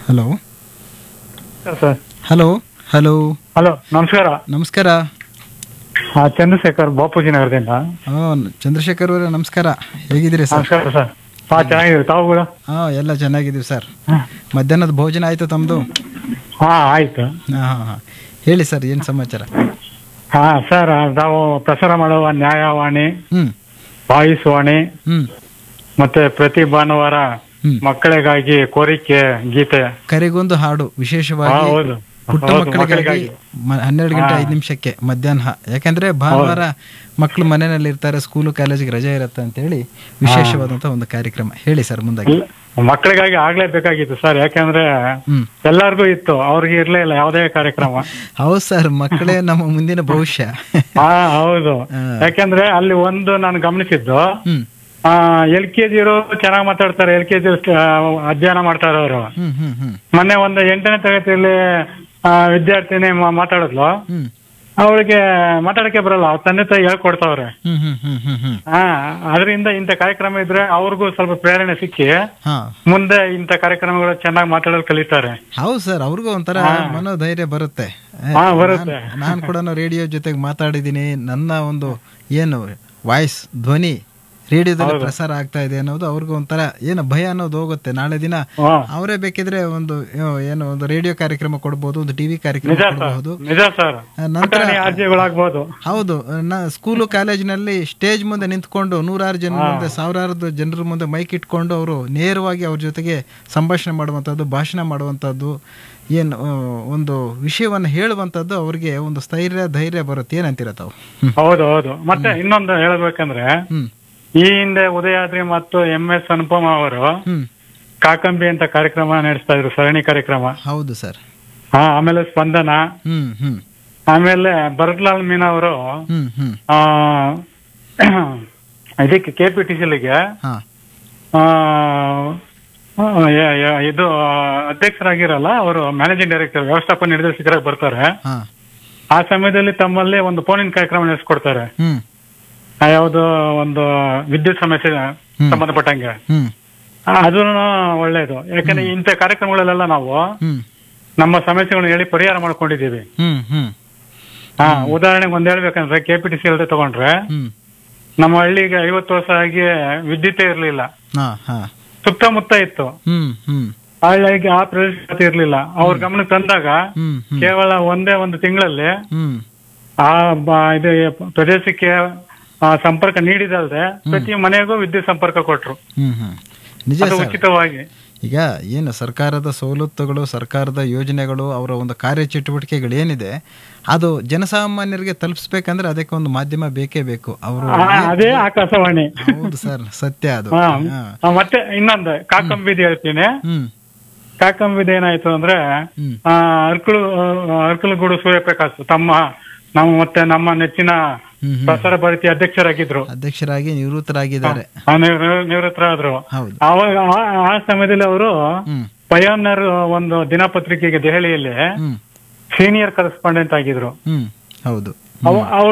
Hello sir hello hello hello ನಮಸ್ಕಾರ ನಮಸ್ಕಾರ ಹಾ ಚಂದ್ರಶೇಖರ್ ಬಾಪೂಜಿ ನಗರದಿಂದ ಹಾಂ ಚಂದ್ರಶೇಖರ್ ಅವರೇ ನಮಸ್ಕಾರ ಹೇಗಿದ್ದೀರಿ ಸರ್ ನಮಸ್ಕಾರ ಸರ್ ಹಾ ಚೆನ್ನಾಗಿದೆ ತಾವುಗಳು ಹಾಂ ಎಲ್ಲ ಚೆನ್ನಾಗಿದ್ದೀವಿ ಸರ್ ಮಧ್ಯಾಹ್ನದ ಭೋಜನ ಆಯಿತು ತಮ್ಮದು ಹಾ ಆಯ್ತು ಹಾಂ ಹಾಂ ಹಾಂ ಹೇಳಿ ಸರ್ ಏನು ಸಮಾಚಾರ ಹಾ ಸರ್ ನಾವು ಪ್ರಸಾರ ಮಾಡುವ ನ್ಯಾಯವಾಣಿ ಹ್ಞೂ ವಾಯ್ಸ್ ವಾಣಿ ಹ್ಞೂ ಮತ್ತೆ ಪ್ರತಿ ಭಾನುವಾರ ಹ್ಮ್. ಮಕ್ಕಳಿಗಾಗಿ ಕೋರಿಕೆ ಗೀತೆ ಕರೆಗೊಂದು ಹಾಡು ಹಾ ವಿಶೇಷವಾಗಿ ಹೌದು ಪುಟ್ಟ ಹೌದು, ಮಕ್ಕಳಿಗಾಗಿ ಮಕ್ಕಳಿಗಾಗಿ ಮ- ಹನ್ನೆರಡು ಗಂಟೆ ಹಾ. ಐದು ನಿಮಿಷಕ್ಕೆ ಮಧ್ಯಾಹ್ನ ಯಾಕಂದ್ರೆ ಭಾನುವಾರ ಮಕ್ಕಳು ಮನೆಯಲ್ಲಿ ಇರ್ತಾರೆ ಸ್ಕೂಲು ಕಾಲೇಜಿಗೆ ರಜೆ ಇರುತ್ತೆ ಅಂತ ಹೇಳಿ ವಿಶೇಷವಾದಂತ ಒಂದು ಕಾರ್ಯಕ್ರಮ ಹೇಳಿ ಸರ್ ಮುಂದಾಗಿ ಇಲ್ಲ, ಮಕ್ಕಳಿಗಾಗಿ ಆಗ್ಲೇಬೇಕಾಗಿತ್ತು ಸರ್ ಯಾಕಂದ್ರೆ ಹ್ಮ್ ಎಲ್ಲರಿಗೂ ಇತ್ತು ಅವ್ರಿಗೆ ಇರ್ಲೇ ಇಲ್ಲ ಯಾವುದೇ ಕಾರ್ಯಕ್ರಮ ಹೌದು ಸರ್ ಮಕ್ಕಳೇ ನಮ್ಮ ಮುಂದಿನ ಭವಿಷ್ಯ ಹಾ ಹೌದು ಹಾ. ಯಾಕಂದ್ರೆ ಅಲ್ಲಿ ಒಂದು ನಾನು ಗಮನಿಸಿದ್ದು ಹ್ಮ್ ಎಲ್ ಕೆ ಜಿ ಇರೋ ಚೆನ್ನಾಗಿ ಮಾತಾಡ್ತಾರೆ ಎಲ್ ಕೆ ಜಿ ಅಧ್ಯಯನ ಮಾಡ್ತಾರೆ ಅವರು ಹ್ಮ್ ಹ್ಮ್ ಹ್ಮ್ ಮೊನ್ನೆ ಒಂದು ಎಂಟನೇ ತರಗತಿಯಲ್ಲಿ ಆ, ವಿದ್ಯಾರ್ಥಿನಿ ಮಾ- ಮಾತಾಡಿದ್ಲು ಹ್ಮ್ ಅವಳಿಗೆ ಮಾತಾಡಕ್ಕೆ ಬರಲ್ಲ ಅವ್ರ ತಂದೆ ತಾಯಿ ಹೇಳ್ಕೊಡ್ತಾವ್ರೆ ಹ್ಮ್ ಹ್ಮ್ ಹ್ಮ್ ಹ್ಮ್ ಹ್ಮ್ ಹಾ ಅದರಿಂದ ಇಂಥ ಕಾರ್ಯಕ್ರಮ ಇದ್ರೆ ಅವ್ರಿಗೂ ಸ್ವಲ್ಪ ಪ್ರೇರಣೆ ಸಿಕ್ಕಿ ಹಾ ಮುಂದೆ ಇಂಥ ಕಾರ್ಯಕ್ರಮಗಳು ಚೆನ್ನಾಗಿ ಮಾತಾಡೋದು ಕಲಿತಾರೆ ಹೌದು ಸರ್ ಅವ್ರಿಗೂ ಒಂಥರ ಮನೋಧೈರ್ಯ ಬರುತ್ತೆ ಏ, ಹಾ, ಬರುತ್ತೆ. ನಾನ್- ನಾನ್ ಕೂಡ ರೇಡಿಯೋ ಜೊತೆಗೆ ಮಾತಾಡಿದ್ದೀನಿ ನನ್ನ ಒಂದು ಏನು ವಾಯ್ಸ್ ಧ್ವನಿ ರೇಡಿಯೋದಲ್ಲಿ ಪ್ರಸಾರ ಆಗ್ತಾ ಇದೆ ಅನ್ನೋದು ಅವ್ರಿಗೂ ಒಂಥರ ಏನು ಭಯ ಅನ್ನೋದು ಹೋಗುತ್ತೆ ನಾಳೆ ದಿನ ಹಾ ಅವರೇ ಬೇಕಿದ್ರೆ ಒಂದು ಏನು ಏನು ಒಂದು ರೇಡಿಯೋ ಕಾರ್ಯಕ್ರಮ ಕೊಡ್ಬೋದು ಒಂದು ಟಿವಿ ಕಾರ್ಯಕ್ರಮ ನಿಜ ಸರ್ ಕೊಡಬಹುದು ನಿಜ ಸರ್ ನಂತರ ಆರ್ಜಿಗಳಾಗ್ಬೋದು ಹೌದು ನಾ ಸ್ಕೂಲು ಕಾಲೇಜಿನಲ್ಲಿ ಸ್ಟೇಜ್ ಮುಂದೆ ನಿಂತ್ಕೊಂಡು ನೂರಾರು ಜನ ಮುಂದೆ ಸಾವಿರಾರು ಜನರ ಮುಂದೆ ಮೈಕ್ ಇಟ್ಕೊಂಡು ಅವರು ನೇರವಾಗಿ ಅವ್ರ ಜೊತೆಗೆ ಸಂಭಾಷಣೆ ಮಾಡುವಂಥದ್ದು ಭಾಷಣ ಮಾಡುವಂಥದ್ದು ಏನು ಆ, ಒಂದು ವಿಷಯವನ್ನು ಹೇಳುವಂಥದ್ದು ಅವ್ರಿಗೆ ಒಂದು ಸ್ಥೈರ್ಯ ಧೈರ್ಯ ಬರುತ್ತೆ ಏನಂತೀರ ತಾವು ಹ್ಮ್. ಹೌದು ಹೌದು ಮತ್ತೆ ಇನ್ನೊಂದು ಹೇಳ್ಬೇಕಂದ್ರೆ ಹ್ಮ್ ಈ ಹಿಂದೆ ಉದಯಾದ್ರಿ ಮತ್ತು ಎಂ ಎಸ್ ಅನುಪಮ ಅವರು ಹ್ಮ್ ಕಾಕಂಬಿ ಅಂತ ಕಾರ್ಯಕ್ರಮ ನಡೆಸ್ತಾ ಇದ್ರು ಸರಣಿ ಕಾರ್ಯಕ್ರಮ ಹೌದು ಸರ್ ಹಾ ಆಮೇಲೆ ಸ್ಪಂದನ ಹ್ಮ್ ಹ್ಮ್ ಆಮೇಲೆ ಭರತ್ಲಾಲ್ ಮೀನಾ ಅವರು ಹ್ಮ್ ಹ್ಮ್ ಆ, ಇದಕ್ಕೆ ಕೆ ಪಿ ಟಿ ಸಿಲಿಗೆ ಹಾ ಇದು ಅಧ್ಯಕ್ಷರಾಗಿರಲ್ಲ ಅವರು ಮ್ಯಾನೇಜಿಂಗ್ ಡೈರೆಕ್ಟರ್ ವ್ಯವಸ್ಥಾಪಕ ನಿರ್ದೇಶಕರಾಗಿ ಬರ್ತಾರೆ ಹಾ ಆ ಸಮಯದಲ್ಲಿ ತಮ್ಮಲ್ಲಿ ಒಂದು ಫೋನಿನ ಕಾರ್ಯಕ್ರಮ ನಡೆಸ್ಕೊಡ್ತಾರೆ ಹ್ಮ್ ಆ, ಯಾವ್ದು ಒಂದು ವಿದ್ಯುತ್ ಸಮಸ್ಯೆ ಸಂಬಂಧಪಟ್ಟಂಗೆ ಹ್ಮ್ ಅದೂ ಒಳ್ಳೇದು ಯಾಕಂದ್ರೆ ಇಂಥ ಕಾರ್ಯಕ್ರಮಗಳಲ್ಲೆಲ್ಲ ನಾವು ಹ್ಮ್ ನಮ್ಮ ಸಮಸ್ಯೆಗಳನ್ನ ಹೇಳಿ ಪರಿಹಾರ ಮಾಡ್ಕೊಂಡಿದೀವಿ ಹ್ಮ್ ಹ್ಮ್ ಹಾ ಉದಾಹರಣೆಗೆ ಒಂದ್ ಹೇಳ್ಬೇಕಂದ್ರೆ ಕೆ ಪಿ ಟಿ ಸಿ ಅಲ್ಲದೆ ತಗೊಂಡ್ರೆ ಹ್ಮ್ ನಮ್ಮ ಹಳ್ಳಿಗೆ ಐವತ್ತು ವರ್ಷ ಆಗಿ ವಿದ್ಯುತ್ತೇ ಇರ್ಲಿಲ್ಲ ಹಾ ಹಾ ಸುತ್ತಮುತ್ತ ಇತ್ತು ಹ್ಮ್ ಹ್ಮ್ ಹಳ್ಳಿಗೆ ಆ ಪ್ರದೇಶ ಇರ್ಲಿಲ್ಲ ಅವ್ರ ಗಮನಕ್ಕೆ ತಂದಾಗ ಹ್ಮ್ ಹ್ಮ್ ಕೇವಲ ಒಂದೇ ಒಂದು ತಿಂಗಳಲ್ಲಿ ಹ್ಮ್ ಆ ಬ- ಇದು ಪ್ರದೇಶಕ್ಕೆ ಆ, ಸಂಪರ್ಕ ನೀಡಿದಲ್ದೆ ಪ್ರತಿ ಮನೆಗೂ ವಿದ್ಯುತ್ ಸಂಪರ್ಕ ಕೊಟ್ರು ಹ್ಮ್ ಹ್ಮ್ ನಿಜ ಅದು ಸರ್ ಉಚಿತವಾಗಿ ಈಗ ಏನು ಸರ್ಕಾರದ ಸವಲತ್ತುಗಳು ಸರ್ಕಾರದ ಯೋಜನೆಗಳು ಅವರ ಒಂದು ಕಾರ್ಯಚಟುವಟಿಕೆಗಳು ಏನಿದೆ ಅದು ಜನಸಾಮಾನ್ಯರಿಗೆ ತಲುಪಿಸ್ಬೇಕಂದ್ರೆ ಅದಕ್ಕೆ ಒಂದು ಮಾಧ್ಯಮ ಬೇಕೇ ಬೇಕು ಅವರು ಆ, ಅದೇ ಆಕಾಶವಾಣಿ ಹೌದು ಸರ್ ಸತ್ಯ ಅದು ಹಾ. ಹಾ. ಆ, ಮತ್ತೆ ಇನ್ನೊಂದು ಕಾಕಂಬಿದಿ ಹೇಳ್ತೀನಿ ಹ್ಮ್ ಕಾಕಂಬಿದಿ ಏನಾಯ್ತು ಅಂದ್ರೆ ಹ್ಮ್ ಆ, ಅರ್ಕಳು ಅರ್ಕಲಗೂಡು ಸೂರ್ಯಪ್ರಕಾಶ್ ತಮ್ಮ ನಮ್ಮ ಮತ್ತೆ ನಮ್ಮ ನೆಚ್ಚಿನ ಹ್ಮ್ ಹ್ಮ್. ಪ್ರಸಾರ ಭಾರತಿ ಅಧ್ಯಕ್ಷರಾಗಿದ್ರು ಅಧ್ಯಕ್ಷರಾಗಿ ನಿವೃತ್ತರಾಗಿದ್ದಾರೆ ಆ, ನಿವೃ- ನಿವೃತ್ತರಾದ್ರು ಹೌದು ಅವಾಗ ಆ- ಆ ಸಮಯದಲ್ಲಿ ಅವರು ಹ್ಮ್ ಪಯೋನರ್ ಒಂದು ದಿನಪತ್ರಿಕೆಗೆ ದೆಹಲಿಯಲ್ಲಿ ಹ್ಮ್ ಸೀನಿಯರ್ ಕರೆಸ್ಪಾಂಡೆಂಟ್ ಆಗಿದ್ರು ಹ್ಮ್ ಹೌದು ಅವ- ಅವ್ರು